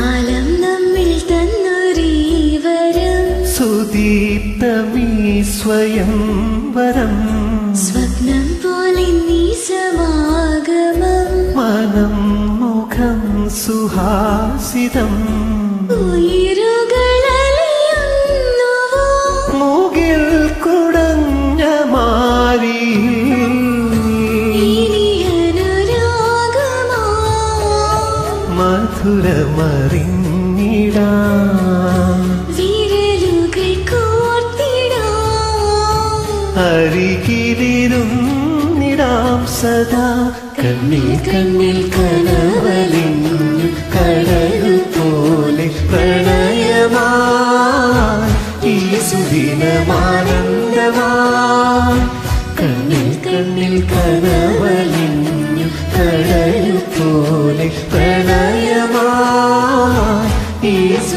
കാലം നമ്മിൽ തന്നൊരീവരം സുദീപ്തമീ സ്വയം വരം സ്വപ്നം പോലെ നീ സമാഗമം മനം മുഖം സുഹാസിതം ഉയരുകളലിയുന്നുവോ മുകിൽ കുടഞ്ഞ മാരി ഇനി അനുരാഗമാ മധുരമറിഞ്ഞിടാം വിരലുകൾ കോർത്തിടാം അരികിലിരുന്നിടാം സദാ കണ്ണിൽ കണ്ണിൽ കനവലിഞ്ഞു കടലു പോലെ പ്രണയമായി ഈ സുദിനമാനന്ദമായി കണ്ണിൽ കണ്ണിൽ കനവലിഞ്ഞു കടലു പോലെ പ്രണയമായി ഈ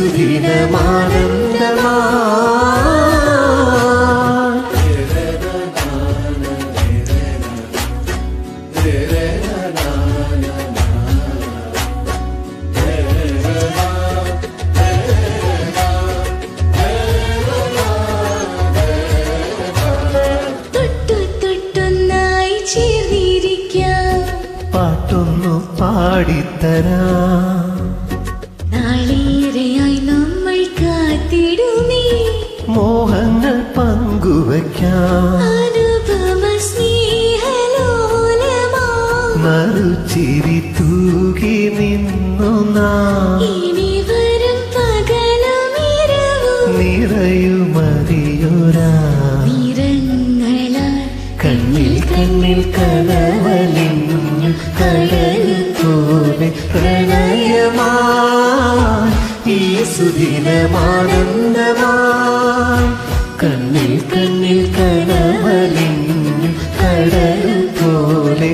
സുദിനമാനന്ദമായി തൊട്ടു തൊട്ടൊന്നായി ചേർന്നിരിക്കാം പാട്ടൊന്നു പാടിത്തരാം നാളേറെയായി നമ്മൾ കാത്തിടുമേ മോഹങ്ങൾ പങ്കുവയ്ക്കാം അനുപമ സ്നേഹലോലമാ മറുചിരി തൂകി നിന്നു നാം ഇനി വരും പകലുമിരവും നിറയുമറിയൊരാ നിറങ്ങളാൽ കണ്ണിൽ കണ്ണിൽ കനവലിഞ്ഞു കടൽ പോലെ പ്രണയമായി ഈ സുദിനമാനന്ദമായി കണ്ണിൽ കണ്ണിൽ കനവലിഞ്ഞു കടൽ പോലെ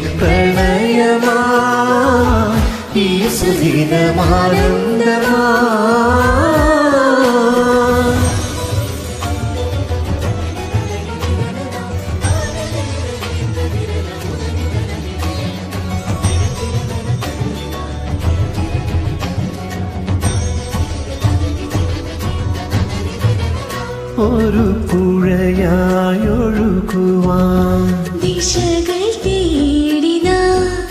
പ്രണയമായി ഈ സുദിനമാനന്ദമായി ഒരു പുഴയായൊഴുകുവാൻ ദിശകൾ തേടിനാ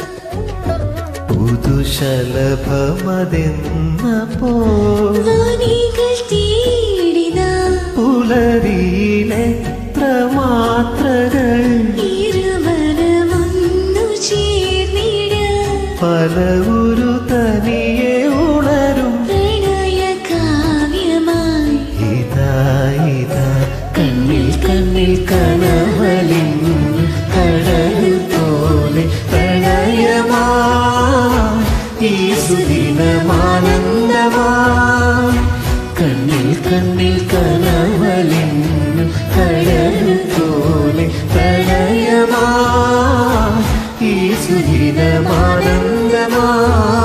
പുതുശലഭമതെന്ന പോ വനികൾ തേടിനാ പുലരിയിലെത്ര മാത്രകൾ ഇരുവരമൊന്നു ചേർന്നിടാം പല ഒരു തനിയെ ഉണരും പ്രണയ കാവ്യമായി ഇതാ ഇതാ കണ്ണിൽ കണ്ണിൽ കനവലിഞ്ഞു കടൽ പോലെ പ്രണയമായി ഈ സുദിനമാനന്ദമായി കണ്ണിൽ കണ്ണിൽ കനവലിഞ്ഞു കടൽ പോലെ പ്രണയമായി ഈ സുദിനമാനന്ദമായി